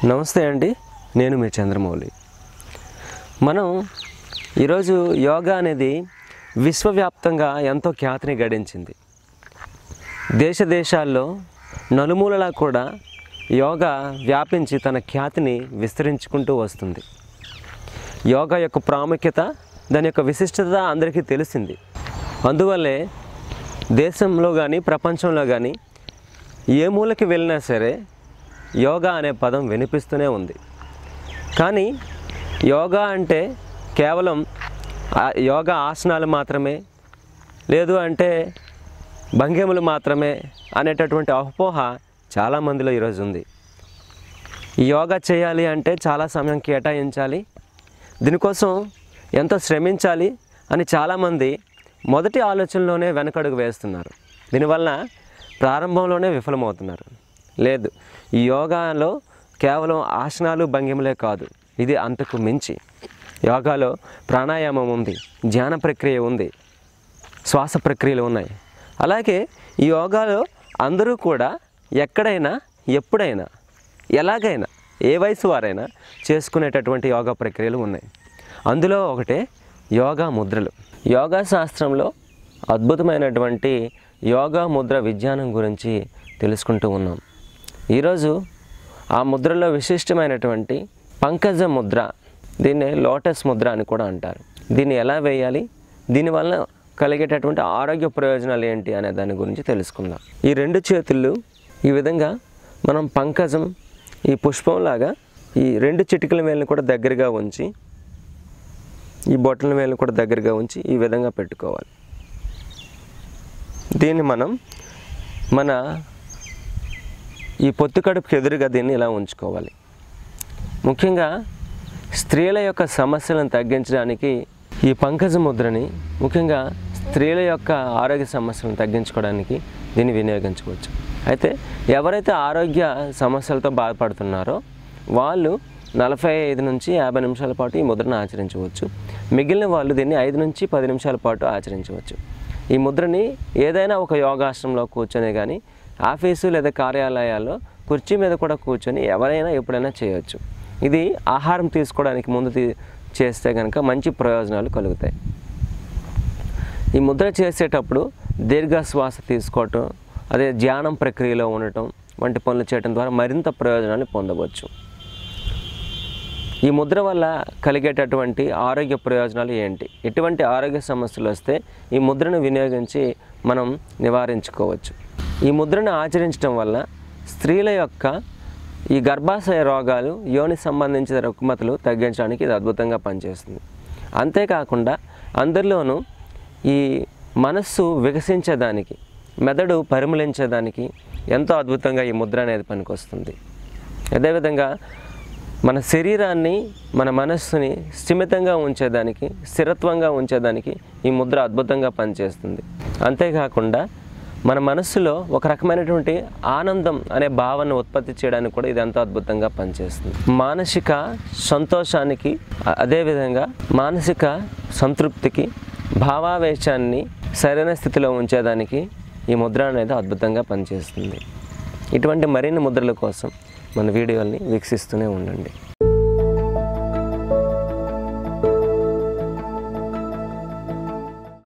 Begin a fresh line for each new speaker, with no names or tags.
నమస్తే అండి నేను మీ చంద్రమౌళి మనం ఈరోజు యోగా అనేది విశ్వవ్యాప్తంగా ఎంతో ఖ్యాతిని గడించింది దేశ దేశాల్లో నలుమూలలా కూడా యోగా వ్యాపించి తన ఖ్యాతిని విస్తరించుకుంటూ వస్తుంది యోగా యొక్క ప్రాముఖ్యత దాని యొక్క విశిష్టత అందరికీ తెలిసింది అందువల్లే దేశంలో కానీ ప్రపంచంలో కానీ ఏ మూలకి వెళ్ళినా సరే యోగా అనే పదం వినిపిస్తూనే ఉంది కానీ యోగా అంటే కేవలం ఆ యోగా ఆసనాలు మాత్రమే లేదు అంటే భంగిమలు మాత్రమే అనేటటువంటి అపోహ చాలామందిలో ఈరోజు ఉంది ఈ యోగా చేయాలి అంటే చాలా సమయం కేటాయించాలి దీనికోసం ఎంతో శ్రమించాలి అని చాలామంది మొదటి ఆలోచనలోనే వెనకడుగు వేస్తున్నారు దీనివల్ల ప్రారంభంలోనే విఫలమవుతున్నారు లేదు ఈ యోగాలో కేవలం ఆసనాలు భంగిమలే కాదు ఇది అంతకు మించి యోగాలో ప్రాణాయామం ఉంది ధ్యాన ప్రక్రియ ఉంది శ్వాస ప్రక్రియలు ఉన్నాయి అలాగే ఈ యోగాలో అందరూ కూడా ఎక్కడైనా ఎప్పుడైనా ఎలాగైనా ఏ వయసు వారైనా చేసుకునేటటువంటి యోగా ప్రక్రియలు ఉన్నాయి అందులో ఒకటే యోగా ముద్రలు యోగా శాస్త్రంలో అద్భుతమైనటువంటి యోగా ముద్ర విజ్ఞానం గురించి తెలుసుకుంటూ ఉన్నాం ఈరోజు ఆ ముద్రలో విశిష్టమైనటువంటి పంకజ ముద్ర దీన్ని లోటస్ ముద్ర అని కూడా అంటారు దీన్ని ఎలా వేయాలి దీనివల్ల కలిగేటటువంటి ఆరోగ్య ప్రయోజనాలు ఏంటి అనే దాని గురించి తెలుసుకుందాం ఈ రెండు చేతులు ఈ విధంగా మనం పంకజం ఈ పుష్పంలాగా ఈ రెండు చిటికల వేలను కూడా దగ్గరగా ఉంచి ఈ బొట్టల వేలను కూడా దగ్గరగా ఉంచి ఈ విధంగా పెట్టుకోవాలి దీన్ని మనం మన ఈ పొత్తు కడుపుకి ఎదురుగా దీన్ని ఇలా ఉంచుకోవాలి ముఖ్యంగా స్త్రీల యొక్క సమస్యలను తగ్గించడానికి ఈ పంకజ ముద్రని ముఖ్యంగా స్త్రీల యొక్క ఆరోగ్య సమస్యలను తగ్గించుకోవడానికి దీన్ని వినియోగించవచ్చు అయితే ఎవరైతే ఆరోగ్య సమస్యలతో బాధపడుతున్నారో వాళ్ళు నలభై ఐదు నుంచి యాభై నిమిషాల పాటు ఈ ముద్రను ఆచరించవచ్చు మిగిలిన వాళ్ళు దీన్ని ఐదు నుంచి పది నిమిషాల పాటు ఆచరించవచ్చు ఈ ముద్రని ఏదైనా ఒక యోగాశ్రమంలో కూర్చొని కానీ ఆఫీసు లేదా కార్యాలయాల్లో కుర్చీ మీద కూడా కూర్చొని ఎవరైనా ఎప్పుడైనా చేయవచ్చు ఇది ఆహారం తీసుకోవడానికి ముందు తీ- చేస్తే కనుక మంచి ప్రయోజనాలు కలుగుతాయి ఈ ముద్ర చేసేటప్పుడు దీర్ఘ శ్వాస తీసుకోవటం అదే ధ్యానం ప్రక్రియలో ఉండటం వంటి పనులు చేయడం ద్వారా మరింత ప్రయోజనాలు పొందవచ్చు ఈ ముద్ర వల్ల కలిగేటటువంటి ఆరోగ్య ప్రయోజనాలు ఏంటి ఎటువంటి ఆరోగ్య సమస్యలు వస్తే ఈ ముద్రను వినియోగించి మనం నివారించుకోవచ్చు ఈ ముద్రను ఆచరించడం వల్ల స్త్రీల యొక్క ఈ గర్భాశయ రోగాలు యోని సంబంధించిన రుగ్మతలు తగ్గించడానికి ఇది అద్భుతంగా పనిచేస్తుంది అంతేకాకుండా అందరిలోనూ ఈ మనస్సు వికసించేదానికి మెదడు పరిమళించేదానికి ఎంతో అద్భుతంగా ఈ ముద్ర అనేది పనికొస్తుంది అదేవిధంగా మన శరీరాన్ని మన మనస్సుని స్థిమితంగా ఉంచేదానికి స్థిరత్వంగా ఉంచేదానికి ఈ ముద్ర అద్భుతంగా పనిచేస్తుంది అంతేకాకుండా మన మనస్సులో ఒక రకమైనటువంటి ఆనందం అనే భావన ఉత్పత్తి చేయడానికి కూడా ఇది ఎంతో అద్భుతంగా పనిచేస్తుంది మానసిక సంతోషానికి అ- అదేవిధంగా మానసిక సంతృప్తికి భావావేశాన్ని సరైన స్థితిలో ఉంచేదానికి ఈ ముద్ర అనేది అద్భుతంగా పనిచేస్తుంది ఇటువంటి మరిన్ని ముద్రల కోసం మన వీడియోల్ని వీక్షిస్తూనే ఉండండి